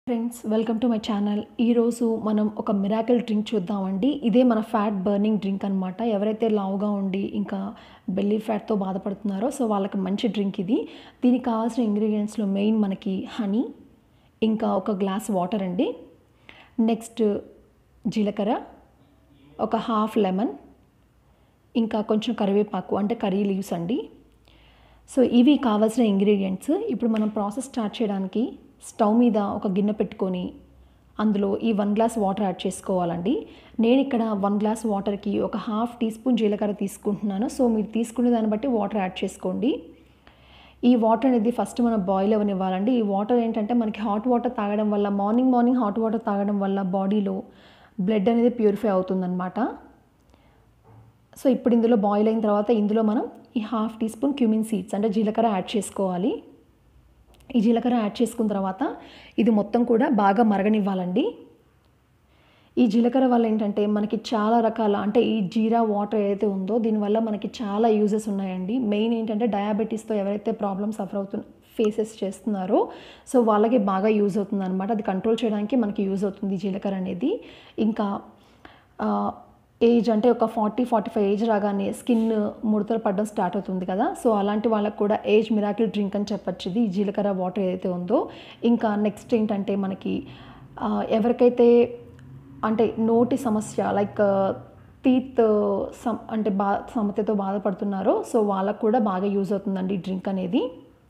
friends welcome to my channel ఈరోజు మనం ఒక మిరాకిల్ డ్రింక్ చూద్దామండి ఇదే మన ఫ్యాట్ బర్నింగ్ డ్రింక్ అనమాట ఎవరైతే లావుగా ఉండి ఇంకా బెల్లీ ఫ్యాట్తో బాధపడుతున్నారో సో వాళ్ళకి మంచి డ్రింక్ ఇది దీనికి కావాల్సిన ఇంగ్రీడియంట్స్లో మెయిన్ మనకి హనీ ఇంకా ఒక గ్లాస్ వాటర్ అండి నెక్స్ట్ జీలకర్ర ఒక హాఫ్ లెమన్ ఇంకా కొంచెం కరివేపాకు అంటే కర్రీ లీవ్స్ అండి సో ఇవి కావాల్సిన ఇంగ్రీడియంట్స్ ఇప్పుడు మనం ప్రాసెస్ స్టార్ట్ చేయడానికి స్టవ్ మీద ఒక గిన్నె పెట్టుకొని అందులో ఈ వన్ గ్లాస్ వాటర్ యాడ్ చేసుకోవాలండి నేను ఇక్కడ వన్ గ్లాస్ వాటర్కి ఒక హాఫ్ టీ స్పూన్ జీలకర్ర తీసుకుంటున్నాను సో మీరు తీసుకునే దాన్ని బట్టి వాటర్ యాడ్ చేసుకోండి ఈ వాటర్ అనేది ఫస్ట్ మనం బాయిల్ అవ్వనివ్వాలండి ఈ వాటర్ ఏంటంటే మనకి హాట్ వాటర్ తాగడం వల్ల మార్నింగ్ మార్నింగ్ హాట్ వాటర్ తాగడం వల్ల బాడీలో బ్లడ్ అనేది ప్యూరిఫై అవుతుందన్నమాట సో ఇప్పుడు ఇందులో బాయిల్ అయిన తర్వాత ఇందులో మనం ఈ half teaspoon cumin seeds అంటే జీలకర్ర యాడ్ చేసుకోవాలి ఈ జీలకర్ర యాడ్ చేసుకున్న తర్వాత ఇది మొత్తం కూడా బాగా మరగనివ్వాలండి ఈ జీలకర్ర వల్ల ఏంటంటే మనకి చాలా రకాల అంటే ఈ జీరా వాటర్ ఏదైతే ఉందో దీనివల్ల మనకి చాలా యూజెస్ ఉన్నాయండి మెయిన్ ఏంటంటే డయాబెటీస్తో ఎవరైతే ప్రాబ్లమ్ సఫర్ అవుతు ఫేసెస్ చేస్తున్నారో సో వాళ్ళకి బాగా యూజ్ అవుతుంది అనమాట అది కంట్రోల్ చేయడానికి మనకి యూజ్ అవుతుంది జీలకర్ర అనేది ఇంకా ఏజ్ అంటే ఒక ఫార్టీ ఫార్టీ ఫైవ్ ఏజ్ రాగానే స్కిన్ ముడతలు పడడం స్టార్ట్ అవుతుంది కదా సో అలాంటి వాళ్ళకు కూడా ఏజ్ మిరాకిల్ డ్రింక్ అని చెప్పచ్చు ఇది ఈ జీలకర్ర వాటర్ ఏదైతే ఉందో ఇంకా నెక్స్ట్ ఏంటంటే మనకి ఎవరికైతే అంటే నోటి సమస్య లైక్ టీత్ సమ్ అంటే బా సమస్యతో బాధపడుతున్నారో సో వాళ్ళకు కూడా బాగా యూజ్ అవుతుందండి ఈ డ్రింక్ అనేది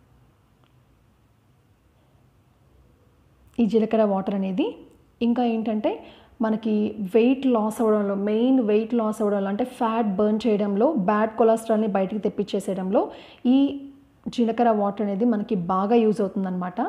ఈ జీలకర్ర వాటర్ అనేది ఇంకా ఏంటంటే మనకి వెయిట్ లాస్ అవ్వడంలో మెయిన్ వెయిట్ లాస్ అవ్వడంలో అంటే ఫ్యాట్ బర్న్ చేయడంలో బ్యాడ్ కొలెస్ట్రాల్ని బయటికి తెప్పించేసేయడంలో ఈ జీలకర్ర వాటర్ అనేది మనకి బాగా యూజ్ అవుతుందన్నమాట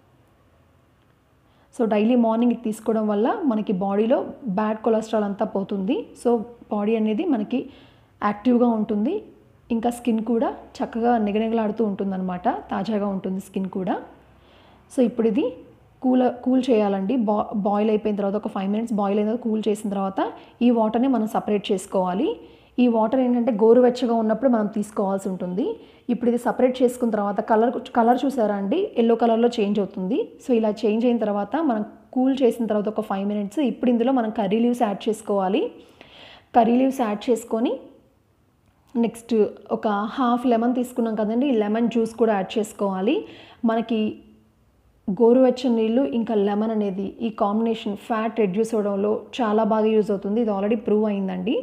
సో డైలీ మార్నింగ్ తీసుకోవడం వల్ల మనకి బాడీలో బ్యాడ్ కొలెస్ట్రాల్ అంతా పోతుంది సో బాడీ అనేది మనకి యాక్టివ్గా ఉంటుంది ఇంకా స్కిన్ కూడా చక్కగా నిగనిగలాడుతూ ఉంటుందన్నమాట తాజాగా ఉంటుంది స్కిన్ కూడా సో ఇప్పుడు ఇది కూల్ కూల్ చేయాలండి బా బాయిల్ అయిపోయిన తర్వాత ఒక ఫైవ్ మినిట్స్ బాయిల్ అయిన తర్వాత కూల్ చేసిన తర్వాత ఈ వాటర్ని మనం సపరేట్ చేసుకోవాలి ఈ వాటర్ ఏంటంటే గోరువెచ్చగా ఉన్నప్పుడు మనం తీసుకోవాల్సి ఉంటుంది ఇప్పుడు ఇది సపరేట్ చేసుకున్న తర్వాత కలర్ కలర్ చూసారా అండి ఎల్లో కలర్లో చేంజ్ అవుతుంది సో ఇలా చేంజ్ అయిన తర్వాత మనం కూల్ చేసిన తర్వాత ఒక ఫైవ్ మినిట్స్ ఇప్పుడు ఇందులో మనం కర్రీ లీవ్స్ యాడ్ చేసుకోవాలి కర్రీ లీవ్స్ యాడ్ చేసుకొని నెక్స్ట్ ఒక హాఫ్ లెమన్ తీసుకున్నాం కదండి ఈ లెమన్ జ్యూస్ కూడా యాడ్ చేసుకోవాలి మనకి గోరువెచ్చని నీళ్ళు ఇంకా లెమన్ అనేది ఈ కాంబినేషన్ ఫ్యాట్ రెడ్యూస్ అవ్వడంలో చాలా బాగా యూజ్ అవుతుంది ఇది ఆల్రెడీ ప్రూవ్ అయిందండి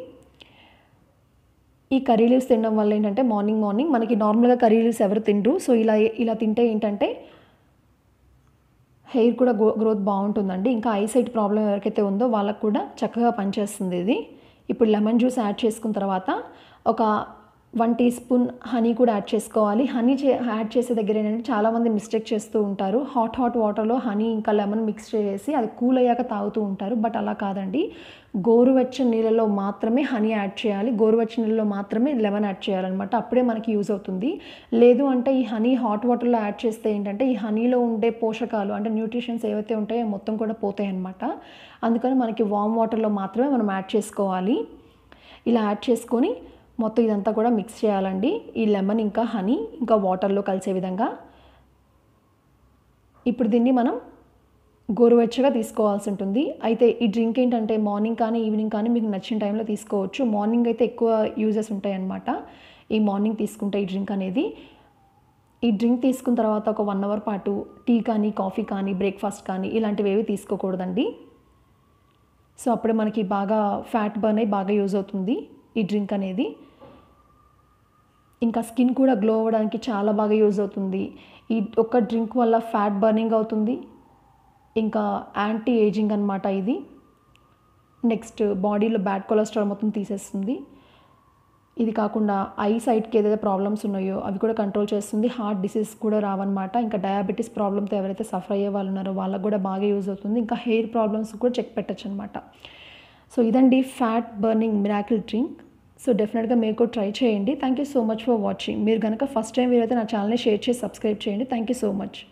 ఈ కర్రీ లీవ్స్ తినడం వల్ల ఏంటంటే మార్నింగ్ మార్నింగ్ మనకి నార్మల్గా కర్రీ లీవ్స్ ఎవరు తిండ్రు సో ఇలా ఇలా తింటే ఏంటంటే హెయిర్ కూడా గ్రో గ్రోత్ బాగుంటుందండి ఇంకా ఐసైట్ ప్రాబ్లం ఎవరికైతే ఉందో వాళ్ళకు కూడా చక్కగా పనిచేస్తుంది ఇది ఇప్పుడు లెమన్ జ్యూస్ యాడ్ చేసుకున్న తర్వాత ఒక వన్ టీ స్పూన్ హనీ కూడా యాడ్ చేసుకోవాలి హనీ చే యాడ్ చేసే దగ్గర ఏంటంటే చాలామంది మిస్టేక్ చేస్తూ ఉంటారు హాట్ హాట్ వాటర్లో హనీ ఇంకా లెమన్ మిక్స్ చేసి అది కూల్ అయ్యాక తాగుతూ ఉంటారు బట్ అలా కాదండి గోరువెచ్చని నీళ్ళలో మాత్రమే హనీ యాడ్ చేయాలి గోరువెచ్చని నీళ్ళలో మాత్రమే లెమన్ యాడ్ చేయాలన్నమాట అప్పుడే మనకి యూజ్ అవుతుంది లేదు అంటే ఈ హనీ హాట్ వాటర్లో యాడ్ చేస్తే ఏంటంటే ఈ హనీలో ఉండే పోషకాలు అంటే న్యూట్రిషన్స్ ఏవైతే ఉంటాయో మొత్తం కూడా పోతాయి అన్నమాట అందుకని మనకి వామ్ వాటర్లో మాత్రమే మనం యాడ్ చేసుకోవాలి ఇలా యాడ్ చేసుకొని మొత్తం ఇదంతా కూడా మిక్స్ చేయాలండి ఈ లెమన్ ఇంకా హనీ ఇంకా వాటర్లో కలిసే విధంగా ఇప్పుడు దీన్ని మనం గోరువెచ్చగా తీసుకోవాల్సి ఉంటుంది అయితే ఈ డ్రింక్ ఏంటంటే మార్నింగ్ కానీ ఈవినింగ్ కానీ మీకు నచ్చిన టైంలో తీసుకోవచ్చు మార్నింగ్ అయితే ఎక్కువ యూజెస్ ఉంటాయి అన్నమాట ఈ మార్నింగ్ తీసుకుంటే ఈ డ్రింక్ అనేది ఈ డ్రింక్ తీసుకున్న తర్వాత ఒక వన్ అవర్ పాటు టీ కానీ కాఫీ కానీ బ్రేక్ఫాస్ట్ కానీ ఇలాంటివి ఏవి తీసుకోకూడదండి సో అప్పుడే మనకి బాగా ఫ్యాట్ బర్న్ అయ్యి బాగా యూజ్ అవుతుంది ఈ డ్రింక్ అనేది ఇంకా స్కిన్ కూడా గ్లో అవ్వడానికి చాలా బాగా యూజ్ అవుతుంది ఈ ఒక్క డ్రింక్ వల్ల ఫ్యాట్ బర్నింగ్ అవుతుంది ఇంకా యాంటీ ఏజింగ్ అనమాట ఇది నెక్స్ట్ బాడీలో బ్యాడ్ కొలెస్ట్రాల్ మొత్తం తీసేస్తుంది ఇది కాకుండా ఐ సైట్కి ఏదైతే ప్రాబ్లమ్స్ ఉన్నాయో అవి కూడా కంట్రోల్ చేస్తుంది హార్ట్ డిసీజ్ కూడా రావన్నమాట ఇంకా డయాబెటీస్ ప్రాబ్లంతో ఎవరైతే సఫర్ అయ్యే వాళ్ళు ఉన్నారో వాళ్ళకు కూడా బాగా యూజ్ అవుతుంది ఇంకా హెయిర్ ప్రాబ్లమ్స్ కూడా చెక్ పెట్టచ్చు అనమాట సో ఇదండి fat burning miracle drink so డెఫినెట్గా మీరు కూడా ట్రై చేయండి thank you so much for watching మీరు కనుక ఫస్ట్ టైం వీరైతే నా ఛానల్ని షేర్ చేసి సబ్స్క్రైబ్ చేయండి థ్యాంక్ యూ సో మచ్